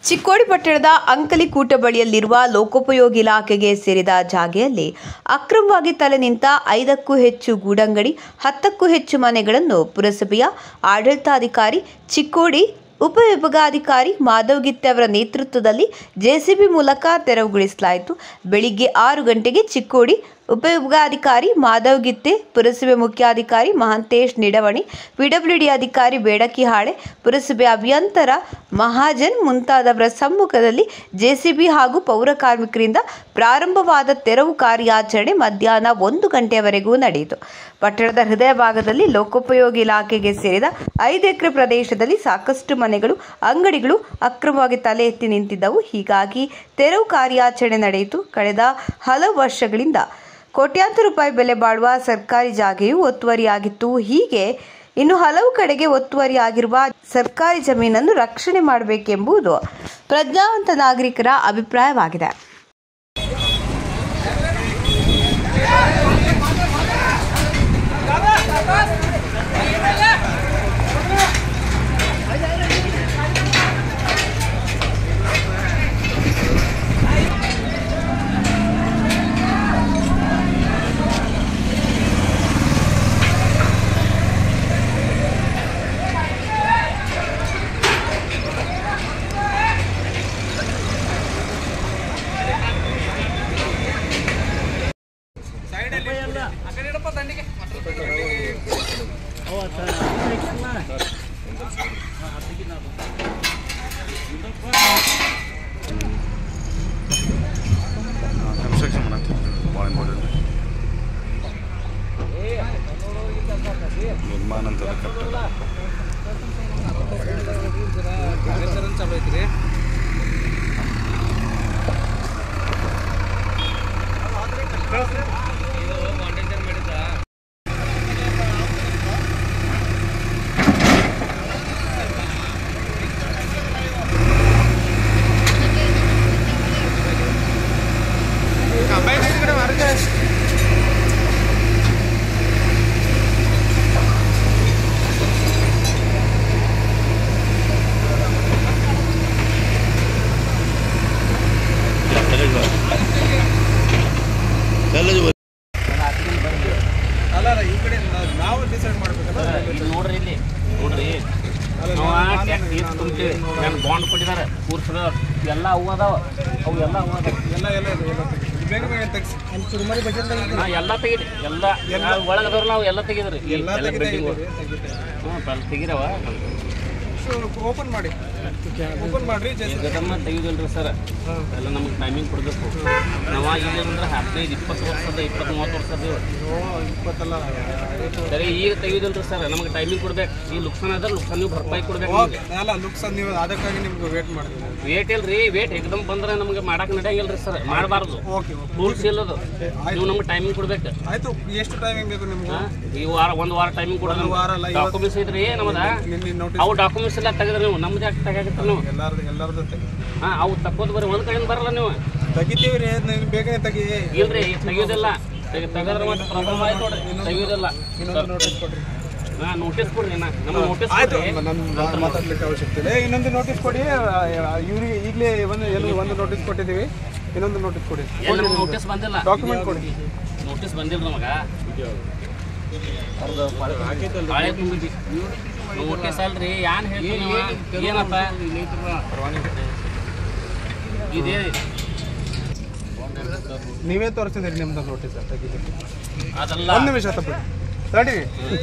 ಚಿಕ್ಕೋಡಿ ಪಟ್ಟಣದ ಅಂಕಲಿ ಕೂಟ ಬಳಿಯಲ್ಲಿರುವ ಲೋಕೋಪಯೋಗಿ ಇಲಾಖೆಗೆ ಸೇರಿದ ಜಾಗೆಯಲ್ಲಿ ಅಕ್ರಮವಾಗಿ ತಲೆ ನಿಂತ ಐದಕ್ಕೂ ಹೆಚ್ಚು ಗೂಡಂಗಡಿ ಹತ್ತಕ್ಕೂ ಹೆಚ್ಚು ಮನೆಗಳನ್ನು ಪುರಸಭೆಯ ಆಡಳಿತಾಧಿಕಾರಿ ಚಿಕ್ಕೋಡಿ ಉಪವಿಭಾಗಾಧಿಕಾರಿ ಮಾಧವ್ ಗಿತ್ತೆ ಅವರ ನೇತೃತ್ವದಲ್ಲಿ ಜೆಸಿಬಿ ಮೂಲಕ ತೆರವುಗೊಳಿಸಲಾಯಿತು ಬೆಳಿಗ್ಗೆ ಆರು ಗಂಟೆಗೆ ಚಿಕ್ಕೋಡಿ ಉಪವಿಭಾಗಾಧಿಕಾರಿ ಮಾಧವ್ ಗಿತ್ತೆ ಪುರಸಭೆ ಮುಖ್ಯಾಧಿಕಾರಿ ಮಹಾಂತೇಶ್ ನಿಡವಣಿ ಪಿಡಬ್ಲ್ಯೂಡಿ ಅಧಿಕಾರಿ ಬೇಡಕಿ ಹಾಳೆ ಪುರಸಭೆ ಅಭಿಯಂತರ ಮಹಾಜನ್ ಮುಂತಾದವರ ಸಮ್ಮುಖದಲ್ಲಿ ಜೆಸಿಬಿ ಹಾಗೂ ಪೌರ ಕಾರ್ಮಿಕರಿಂದ ಪ್ರಾರಂಭವಾದ ತೆರವು ಕಾರ್ಯಾಚರಣೆ ಮಧ್ಯಾಹ್ನ ಒಂದು ಗಂಟೆಯವರೆಗೂ ನಡೆಯಿತು ಪಟ್ಟಣದ ಹೃದಯ ಭಾಗದಲ್ಲಿ ಲೋಕೋಪಯೋಗಿ ಇಲಾಖೆಗೆ ಸೇರಿದ ಐದು ಎಕರೆ ಪ್ರದೇಶದಲ್ಲಿ ಸಾಕಷ್ಟು ಮನೆಗಳು ಅಂಗಡಿಗಳು ಅಕ್ರಮವಾಗಿ ತಲೆ ಎತ್ತಿ ನಿಂತಿದ್ದವು ಹೀಗಾಗಿ ತೆರವು ಕಾರ್ಯಾಚರಣೆ ನಡೆಯಿತು ಕಳೆದ ಹಲವು ವರ್ಷಗಳಿಂದ ಕೋಟ್ಯಾಂತರ ರೂಪಾಯಿ ಬೆಲೆ ಬಾಳುವ ಸರ್ಕಾರಿ ಜಾಗೆಯು ಒತ್ತುವರಿಯಾಗಿತ್ತು ಹೀಗೆ ಇನ್ನು ಹಲವು ಕಡೆಗೆ ಒತ್ತುವರಿಯಾಗಿರುವ ಸರ್ಕಾರಿ ಜಮೀನನ್ನು ರಕ್ಷಣೆ ಮಾಡಬೇಕೆಂಬುದು ಪ್ರಜ್ಞಾವಂತ ನಾಗರಿಕರ ಅಭಿಪ್ರಾಯವಾಗಿದೆ ಕನ್ಸ್ಟ್ರಕ್ಷನ್ ಮಾಡತ್ತೀವಿ ಭಾಳ ಇಂಪಾರ್ಟೆಂಟ್ ನಿರ್ಮಾಣ ಅಂತ ಕಟ್ಟಡ ಕಾರ್ಯಾಚರಣೆ ಚಾಲು ಐತ್ರಿ ಅಲ್ಲ ಅಲ್ಲ ಈ ಕಡೆ ನಾವ್- ನಾವು ಡಿಸೈಡ್ ಮಾಡ್ಬೇಕಲ್ಲ ಇಲ್ಲಿ ನೋಡ್ರಿ ಇಲ್ಲಿ ನೋಡ್ರಿ ನಾವು ಟ್ಯಾಕ್ಸ್ ಏಟ್ ತುಂಬ್ತೀವಿ ನಾನು ಬಾಂಡ್ ಕೊಟ್ಟಿದ್ದಾರೆ ಕೂರ್ಸದ ಎಲ್ಲ ಅವು ಅದಾವ ಅವು ಎಲ್ಲ ಅವು ಅದಾವ ಎಲ್ಲ ಎಲ್ಲ ಇದೆ, ಎಲ್ಲ ತೆಗ್ಸಿ. ಬೇಗ ಬೇಗ ತೆಗ್ಸಿ ನಾ ಎಲ್ಲ ತೆಗೀರಿ ಎಲ್ಲ ಒಳಗದವ್ರು ನಾವು ಎಲ್ಲ ತೆಗಿದ್ರಿ ಎಲ್ಲ ತೆಗಿತಾ ಇದ್ದೀವಿ ತೆಗಿತಾ ಹ್ಞೂ ಎಲ್ಲ ತೆಗಿರವ ಓಪನ್ ಮಾಡಿ ಓಪನ್ ಮಾಡ್ರಿ ಜಸ್ಟ್ ಜಗದಮ್ಮ ತೆಗಿದಿಲ್ರಿ ಸರ್ ಎಲ್ಲ ನಮಗೆ ಟೈಮಿಂಗ್ ಕೊಡಬೇಕು ನಾವು ಇಲ್ಲ ಅಂದ್ರೆ ಹದಿನೈದು ಇಪ್ಪತ್ತು ವರ್ಷದ ಇಪ್ಪತ್ತು ಮೂವತ್ತು ವರ್ಷದ ಇಪ್ಪತ್ತಲ್ಲ ಸರಿ ಈಗ ತೆಗಿದಿಲ್ರಿ ಸರ್ ನಮಗೆ ಟೈಮಿಂಗ್ ಕೊಡ್ಬೇಕು ಈ ಲುಕ್ಸಾನ್ ಅದ ಲುಕ್ಸಾನ್ ನೀವು ಭರ್ಪಾಯಿ ಕೊಡ್ಬೇಕು ಓಕೆ ಅಲ್ಲ ಲುಕ್ಸ್ ನೀವು ಅದಕ್ಕಾಗಿ ನಿಮ್ಗೆ ವೇಟ್ ಮಾಡಿದ್ವಿ ವೇಟ್ ಇಲ್ರಿ ವೇಟ್ ಎಕ್ದಮ್ ಬಂದ್ರೆ ನಮಗೆ ಮಾಡಕ್ ನಡೆಯಂಗಿಲ್ರಿ ಸರ್ ಮಾಡಬಾರ್ದು ಓಕೆ ಓಕೆ ರೂಲ್ಸ್ ಇಲ್ಲದು ನೀವು ನಮ್ಗೆ ಟೈಮಿಂಗ್ ಕೊಡ್ಬೇಕು ಆಯ್ತು ಎಷ್ಟು ಟೈಮಿಂಗ್ ಬೇಕು ನಿಮ್ಗೆ ಹಾ? ಈ ವಾರ ಒಂದು ವಾರ ಟೈಮಿಂಗ್ ಕೊಡೋದು ಒಂದು ವಾರ ಅಲ್ಲ, ಇವತ್ತು- ಡಾಕ್ಯುಮೆಂಟ್ಸ್ ಇದ್ರಿ ನಮ್ಮದ ನಿನ್ನೆ ನೋಟಿಸ್ ಅವು ಡಾಕ್ಯುಮೆಂಟ್ಸ್ ಎಲ್ಲ ತೆಗೆದ್ರಿ ನೀವು ನಮ್ದು ಯಾಕೆ ತೆಗಾಕತ್ತರ ನೀವು ಎಲ್ಲಾರ್ದು ಎಲ್ಲಾರ್ದು ತೆಗಿ ಹಾ ಅವು ತಕ್ಕೋದ್ ಬರ್ರಿ ಒಂದ್ ಕಡೆಯಿಂದ ಬರಲ್ಲ ನೀವು ತೆಗಿತೀವಿ ರೀ ನೀವು ಬೇಗನೆ ತೆಗಿ ಇಲ್ರಿ ತೆಗಿಯೋದಿಲ್ಲ ತೆಗಿ- ತೆಗೆದ್ರೆ ಮತ್ತೆ ಪ್ರಾಬ್ಲಮ್ ಆಯ್ತು ನೋಡ್ರಿ ತೆಗಿಯೋದಿಲ್ಲ ಇನ್ನೊಂದು ನೋಟಿಸ್ ಕೊಡ್ರಿ ಹಾ ನೋಟಿಸ್ ಕೊಡ್ರಿ ನಾ ನಮ್ಮ ನೋಟಿಸ್ ಆಯ್ತು ಕೊಡ್ರಿ ನಾನು ಮಾತಾಡ್ಲಿಕ್ಕೆ ಅವಶ್ಯಕತೆ ಇಲ್ಲ ಇನ್ನೊಂದು ನೋಟಿಸ್ ಕೊಡಿ ಇವ್ರಿಗೆ ಈಗಲೇ ಒಂದು ಎಲ್ಲ ಒಂದು ನೋಟಿಸ್ ಕೊಟ್ಟಿದ್ದೀವಿ ಇನ್ನೊಂದು ನೋಟಿಸ್ ಕೊಡಿ ನೋಟಿಸ್ ಬಂದಿಲ್ಲ ಡಾಕ್ಯುಮೆಂಟ್ ಕೊಡಿ ನೋಟಿಸ್ ಬಂದಿಲ್ಲ ನಮಗ ಬಾಳೆ ತುಂಬಿದ್ವಿ ನೋಟಿಸ್ ಅಲ್ರಿ ಯಾನ್ ಹೇಳ್ತೀನಿ ಅವ? ಏನಪ್ಪ ಇದೇ ನೀವೇ ತೋರಿಸಿದ್ರಿ ನಿಮ್ದು ನೋಟಿಸ್ ತೆಗಿಲಿಕ್ಕೆ ಅದಲ್ಲ ಒಂದು ನಿಮಿಷ ತಪ್ಪಿ ತಡಿ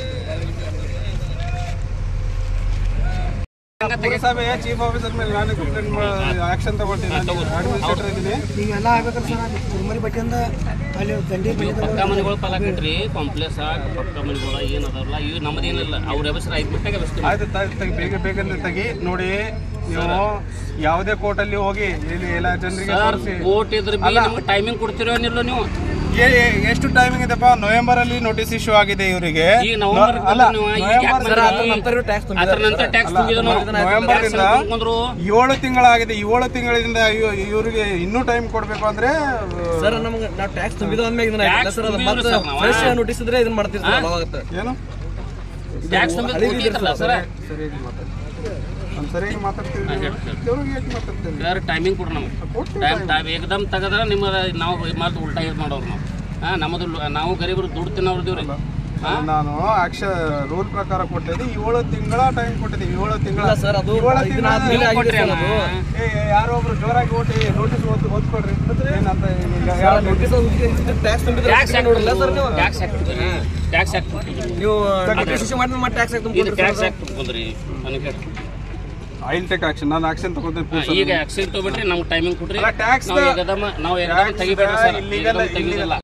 ಪುರಸಭೆಯ ಚೀಫ್ ಆಫೀಸರ್ ಮೇಲೆ ನಾನು ಕಂಪ್ಲೇಂಟ್ ಆಕ್ಷನ್ ತಗೊಳ್ತೀನಿ ಅಡ್ಮಿನಿಸ್ಟ್ರೇಟರ್ ಇದ್ದೀನಿ ಈಗೆಲ್ಲ ಆಗ್ಬೇಕಲ್ಲ ಸರ್ ಕುರ್ಮರಿ ಬಟ್ಟಿಯಿಂದ ಅಲ್ಲಿ ದಂಡಿ ನೀವು ಪಕ್ಕ ಮನೆಗಳು ಪಾಲ ಕಟ್ರಿ ಕಾಂಪ್ಲೆಕ್ಸ್ ಪಕ್ಕ ಮನೆಗಳು ಏನು ಅದಾವಲ್ಲ ಇವು ನಮ್ಮದೇನಿಲ್ಲ ಅವ್ರ ಹೆಸರು ಐದು ಬಿಟ್ಟಾಗ ಬೆಸ್ತೀವಿ ಆಯ್ತು ತ- ತೆಗಿ ಬೇಗ ಬೇಗನೆ ತೆಗಿ ನೋಡಿ ನೀವು ಯಾವುದೇ ಕೋರ್ಟಲ್ಲಿ ಹೋಗಿ ಇಲ್ಲಿ ಎಲ್ಲ ಜನರಿಗೆ ಸರ್ ತೋರಿಸಿ ಕೋರ್ಟ್ ಇದ್ರ ಬಿ ನಮ್ಗೆ ಟೈಮಿಂಗ್ ಕೊಡ್ತಿರೋ ಏನಿಲ್ಲ ನೀವು ಎ- ಎ- ಎಷ್ಟು ಟೈಮಿಂಗ್ ಇದೆಪ್ಪ ನವೆಂಬರ್ ಅಲ್ಲಿ ನೋಟಿಸ್ ಇಶ್ಯೂ ಆಗಿದೆ ಇವರಿಗೆ ಈಗ ನವೆಂಬರ್ ಅಲ್ಲ ನೀವು ಈಗ ನವೆಂಬರ್ ಯಾಕೆ ಇಂದ- ಅದ್ರ ನಂತರ ಟ್ಯಾಕ್ಸ್ ತುಂಬಿದ್ರು ನವೆಂಬರ್ ಇಂದ ಏಳು ತಿಂಗಳಾಗಿದೆ ಏಳು ತಿಂಗಳಿಂದ ಇವ್- ಇವರಿಗೆ ಇನ್ನೂ ಟೈಮ್ ಕೊಡ್ಬೇಕು ಅಂದ್ರೆ ಸರ್ ನಮ್ಗೆ ನಾವು ಟ್ಯಾಕ್ಸ್ ತುಂಬಿದ ಅಂದ್ಮೇಲೆ ಇದನ್ನ Tax ಆಗಿಲ್ಲ ಸರ್ ಅದು ತುಂಬಿದ್ರು ಮತ್ತೆ ಸರ್ ನಾವು. ಫ್ರೆಶ್ ನೋಟಿಸ್ ಇದ್ರೆ ಇದನ್ನ ಮಾಡ್ತೀವಿ ಸರ್ ಅವಾಗ ಏನು ಟ್ಯಾಕ್ಸ್ ತುಂಬಿದ್ ಕೊಟ್ಟಿದ್ರಲ್ಲ ಸರ್ ಸರಿಯಾಗಿ ಮಾತಾಡಿ ನಾನು ಸರಿಯಾಗಿ ಮಾತಾಡ್ತೀನಿ ಹಾ, ಹೇಳಿ, ಹೇಳಿ. ದೇವ್ರಿಗೆ ಯಾಕೆ ಮಾತಾಡ್ತೀನಿ ಬೇರೆ ಟೈಮಿಂಗ್ ಕೊಡ್ರಿ ನಮ್ಗೆ ಕೊಟ್ಟು ಟೈಮ್ ಟೈಮ್ ಏಕದಮ್ ತೆಗದ್ರೆ ನಿಮ್ಮ ನಾವು ಮತ್ತೆ ಉಲ್ಟಾ ಇದು ಮಾಡೋರು ನಾವು ಹಾಂ ನಮ್ಮದು ಲು- ನಾವು ಗರೀಬರು ದುಡ್ಡು ತಿನ್ನೋರು ಇದ್ದೀವಿ ರೀ ಹಾಂ ನಾನು ಆಕ್ಷ ರೂಲ್ ಪ್ರಕಾರ ಕೊಟ್ಟಿದ್ದೆ ಏಳು ತಿಂಗಳ ಟೈಮ್ ಕೊಟ್ಟಿದ್ದೀವಿ ಏಳು ತಿಂಗಳ ಸರ್, ಅದು ಏಳು ಇದನ್ನ ತಿಂಗಳ ಆದ್ಮೇಲೆ ಆಗಿದೆ ಕೊಟ್ರಿ ಸರ್ ಅಣ್ಣ. ಅದು. ಏ ಏ, ಯಾರೋ ಒಬ್ರು ಜೋರಾಗಿ ಓಟಿ ನೋಟಿಸ್ ಓದ್ ಓದ್ಕೊಡ್ರಿ ಏನಂತ ಈಗ ಯಾವ ನೋಟಿಸ್ ಟ್ಯಾಕ್ಸ್ ಟ್ಯಾಕ್ಸ್ ನೋಡಿಲ್ಲ ಸರ್ ನೀವು ಟ್ಯಾಕ್ಸ್ ಹಾಕ್ತಿದ್ರಿ ಟ್ಯಾಕ್ಸ್ ಹಾಕ್ತಿದ್ರಿ ನೀವು ಡಿಪ್ರಿಸಿಯೇಷನ್ ಮಾಡಿದ್ರೆ ಮತ್ತೆ ಟ್ಯಾಕ್ಸ್ ಇದು ಹಾಕ್ತಾರೆ ಟ್ಯಾಕ್ಸ್ ಹಾಕ್ತಿದ್ರಿ ನನಗೆ ಹೇಳಿ ಐಲ್ ಟೇಕ್ ಆಕ್ಷನ್ ನಾನು ಆಕ್ಷನ್ ತಗೋತೀನಿ ಹಾ, ಈಗ ಆಕ್ಸಿಡೆಂಟ್ ತೊಗೊಬಿಟ್ರಿ ನಮ್ಗೆ ಟೈಮಿಂಗ್ ಕೊಡ್ರಿ ಅಲ್ಲ, tax ನಾವು ದ- ಏಕದಮ್ ನಾವು ಏಕದಮ್ ತೆಗಿಬೇಡ್ರಿ ಸರ್ illegal- ಏಕದಮ್ ತೆಗಿಯೋದಿಲ್ಲ